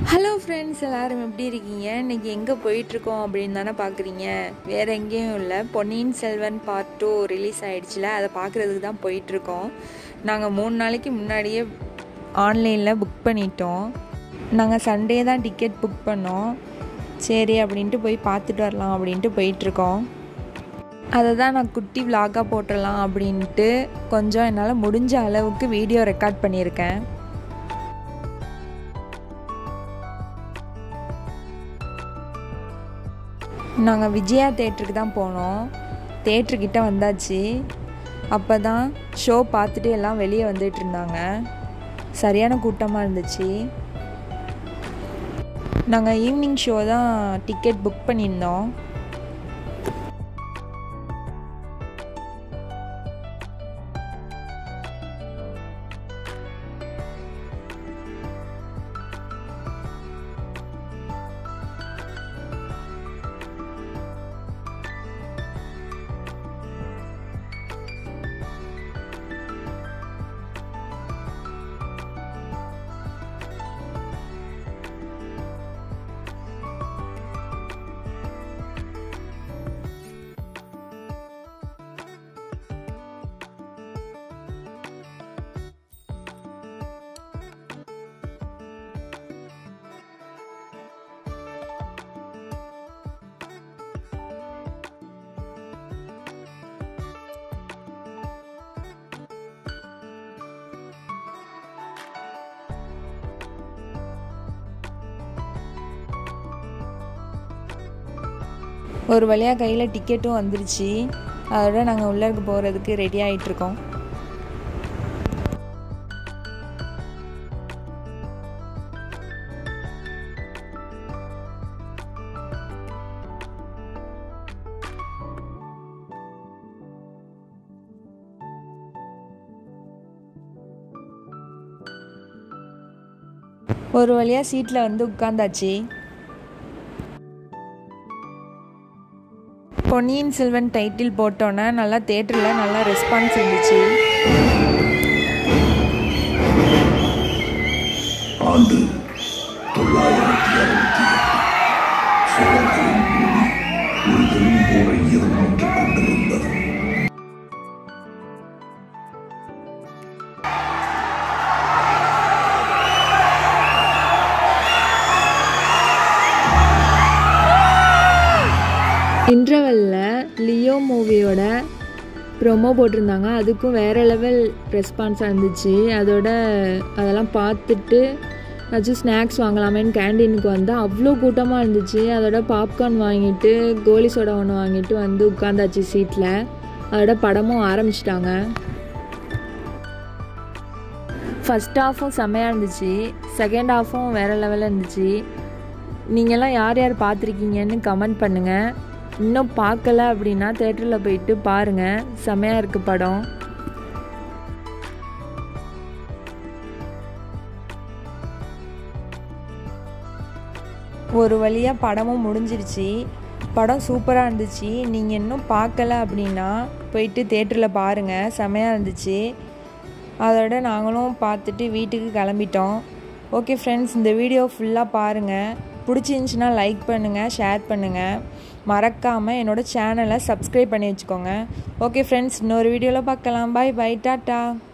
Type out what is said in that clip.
hello friends எல்லாரும் எப்படி இருக்கீங்க இன்றைக்கி எங்கே போயிட்டுருக்கோம் அப்படின்னு தானே பார்க்குறீங்க வேறு எங்கேயும் இல்லை Ponniyin Selvan part two release ஆகிடுச்சுல அதை பார்க்குறதுக்கு தான் போயிட்டுருக்கோம் நாங்கள் மூணு நாளைக்கு முன்னாடியே ஆன்லைனில் புக் பண்ணிட்டோம் நாங்கள் சண்டே தான் டிக்கெட் புக் பண்ணோம் சரி அப்படின்ட்டு போய் பார்த்துட்டு வரலாம் அப்படின்ட்டு போயிட்டுருக்கோம் அதை தான் நான் குட்டி விலாகாக போட்டுடலாம் அப்படின்ட்டு கொஞ்சம் என்னால் முடிஞ்ச அளவுக்கு வீடியோ ரெக்கார்ட் பண்ணியிருக்கேன் நாங்கள் விஜயா தேட்டருக்கு தான் போனோம் தேட்டருக்கிட்ட வந்தாச்சு அப்போ தான் ஷோ பார்த்துட்டு எல்லாம் வெளியே வந்துட்டு இருந்தாங்க சரியான கூட்டமாக இருந்துச்சு நாங்கள் ஈவினிங் ஷோ தான் டிக்கெட் புக் பண்ணியிருந்தோம் ஒரு வழியாக கையில் டிக்கெட்டும் வந்துருச்சு அதோட நாங்கள் உள்ளே போகிறதுக்கு ரெடி ஆகிட்ருக்கோம் ஒரு வழியாக சீட்டில் வந்து உட்காந்தாச்சு பொன்னியின் செல்வன் டைட்டில் போட்டோன்னே நல்லா தேட்டரில் நல்லா ரெஸ்பான்ஸ் இருந்துச்சு ஆண்டு தொள்ளாயிரத்தி அறுபத்தி எட்டு சோழர்களின் பூமி ஒரு பெரும் போரை எதிர்நோக்கிக் கொண்டிருந்தது இன்டர்வெல்லில் லியோ மூவியோட ப்ரொமோ போட்டிருந்தாங்க அதுக்கும் வேறு லெவல் ரெஸ்பான்ஸாக இருந்துச்சு அதோட அதெல்லாம் பார்த்துட்டு ஏதாச்சும் ஸ்நாக்ஸ் வாங்கலாமேன்னு கேண்டீனுக்கு வந்தால் அவ்வளோ கூட்டமாக இருந்துச்சு அதோட பாப்கார்ன் வாங்கிட்டு கோலி சோடா ஒன்று வாங்கிட்டு வந்து உட்காந்தாச்சு சீட்டில் அதோட படமும் ஆரம்பிச்சிட்டாங்க ஃபஸ்ட் ஹாஃபும் செம்மையாக இருந்துச்சு செகண்ட் ஹாஃபும் வேறு லெவலில் இருந்துச்சு நீங்கள்லாம் யார் யார் பார்த்துருக்கீங்கன்னு கமெண்ட் பண்ணுங்கள் இன்னும் பார்க்கல அப்படின்னா தேட்டரில் போயிட்டு பாருங்கள் செம்மையாக இருக்குது படம் ஒரு வழியாக படமும் முடிஞ்சிருச்சு படம் சூப்பராக இருந்துச்சு நீங்கள் இன்னும் பார்க்கல அப்படின்னா போயிட்டு தேட்டரில் பாருங்கள் செம்மையாக இருந்துச்சு அதோட நாங்களும் பார்த்துட்டு வீட்டுக்கு கிளம்பிட்டோம் ஓகே ஃப்ரெண்ட்ஸ் இந்த வீடியோ ஃபுல்லாக பாருங்கள் பிடிச்சிருந்துச்சின்னா லைக் பண்ணுங்கள் ஷேர் பண்ணுங்கள் மறக்காமல் என்னோடய சேனலை சப்ஸ்கிரைப் பண்ணி வச்சுக்கோங்க ஓகே ஃப்ரெண்ட்ஸ் இன்னொரு வீடியோவில் பார்க்கலாம் பாய் பை டாட்டா